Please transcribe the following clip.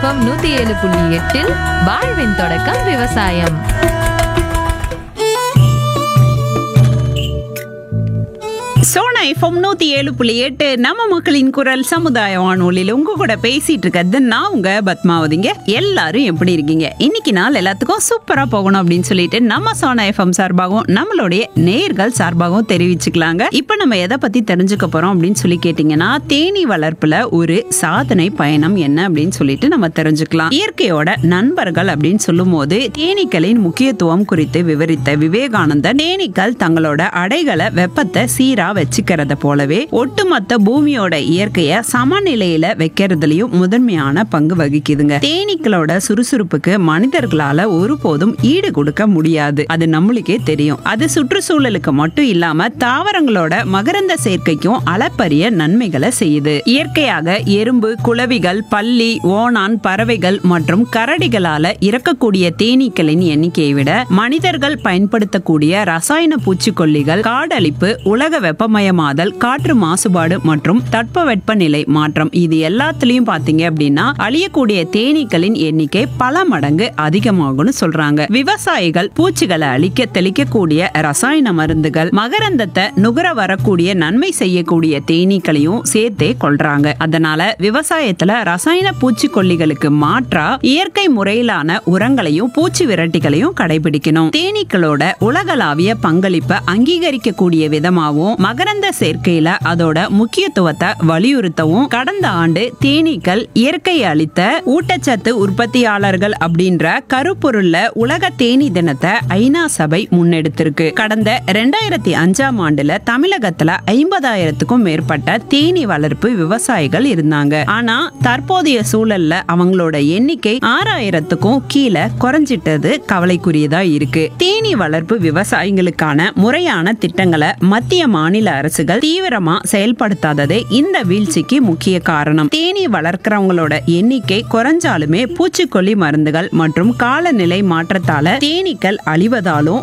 FM நூத்தி ஏழு புள்ளி எட்டில் வாழ்வின் தொடக்கம் விவசாயம் சோனா எஃப்எம் நூத்தி ஏழு புள்ளி எட்டு நம்ம மக்களின் குரல் சமுதாய வானொலியில் உங்க கூட பேசிட்டு இருக்கிறது நான் உங்க பத்மாவதிங்க எல்லாரும் எப்படி இருக்கீங்க இன்னைக்கு நாள் எல்லாத்துக்கும் சூப்பரா போகணும் அப்படின்னு சொல்லிட்டு நம்ம சோனா எஃப்எம் சார்பாகவும் நம்மளுடைய நேர்கள் சார்பாகவும் தெரிவிச்சுக்கலாங்க இப்ப நம்ம எதை பத்தி தெரிஞ்சுக்க போறோம் அப்படின்னு சொல்லி கேட்டீங்கன்னா தேனி வளர்ப்புல ஒரு சாதனை பயணம் என்ன அப்படின்னு சொல்லிட்டு நம்ம தெரிஞ்சுக்கலாம் இயற்கையோட நண்பர்கள் அப்படின்னு சொல்லும் போது தேனீக்களின் முக்கியத்துவம் குறித்து விவரித்த விவேகானந்தர் தேனீக்கள் தங்களோட அடைகளை வெப்பத்தை சீரா வச்சுக்கிறத போலவே ஒட்டுமொத்த பூமியோட இயற்கைய சமநிலையில வைக்கிறதுலயும் முதன்மையான பங்கு வகிக்குதுங்க தேனீக்களோட சுறுசுறுப்புக்கு மனிதர்களால ஒருபோதும் ஈடு கொடுக்க முடியாது அது நம்மளுக்கே தெரியும் அது சுற்றுச்சூழலுக்கு மட்டும் இல்லாம தாவரங்களோட மகரந்த சேர்க்கைக்கும் அளப்பரிய நன்மைகளை செய்யுது இயற்கையாக எறும்பு குளவிகள் பல்லி ஓணான் பறவைகள் மற்றும் கரடிகளால இறக்கக்கூடிய தேனீக்களின் எண்ணிக்கையை விட மனிதர்கள் பயன்படுத்தக்கூடிய ரசாயன பூச்சிக்கொல்லிகள் காடழிப்பு உலக வெப்பமயமாதல் காற்று மாசுபாடு மற்றும் தட்பவெப்பநிலை மாற்றம் இது எல்லாத்துலயும் பாத்தீங்க அப்படின்னா அழியக்கூடிய தேனீக்களின் எண்ணிக்கை பல மடங்கு அதிகமாகும்னு சொல்றாங்க விவசாயிகள் பூச்சிகளை அழிக்க தெளிக்கக்கூடிய ரசாயன மருந்துகள் மகரந்தத்தை நுகர வரக்கூடிய நன்மை செய்யக்கூடிய தேனீக்களையும் சேர்த்தே கொள்றாங்க அதனால விவசாயத்துல ரசாயன பூச்சிக்கொல்லிகளுக்கு மாற்றா இயற்கை முறையிலான உரங்களையும் பூச்சி விரட்டிகளையும் கடைபிடிக்கணும் தேனீக்களோட உலகளாவிய பங்களிப்பை அங்கீகரிக்கக்கூடிய விதமாகவும் மகரந்த சேர்க்கையில அதோட முக்கியத்துவத்தை வலியுறுத்தவும் கடந்த ஆண்டு தேனீக்கள் இயற்கை அளித்த ஊட்டச்சத்து உற்பத்தியாளர்கள் அப்படின்ற கருப்பொருள்ல உலக தேனி தினத்தை ஐநா சபை முன்னெடுத்திருக்கு கடந்த ரெண்டாயிரத்தி அஞ்சாம் ஆண்டுல தமிழகத்துல ஐம்பதாயிரத்துக்கும் மேற்பட்ட தேனி வளர்ப்பு விவசாயிகள் இருந்தாங்க ஆனா தற்போதைய சூழல்ல அவங்களோட எண்ணிக்கை ஆறாயிரத்துக்கும் கீழே குறைஞ்சிட்டது கவலைக்குரியதா இருக்கு தேனி வளர்ப்பு விவசாயிகளுக்கான முறையான திட்டங்களை மத்திய மாநில அரசுகள் தீவிரமா செயல்படுத்தாததே இந்த வீழ்ச்சிக்கு முக்கிய காரணம் தேனி வளர்க்கிறவங்களோட எண்ணிக்கை குறைஞ்சாலுமே பூச்சிக்கொல்லி மருந்துகள் மற்றும் காலநிலை மாற்றத்தால தேனீக்கள் அழிவதாலும்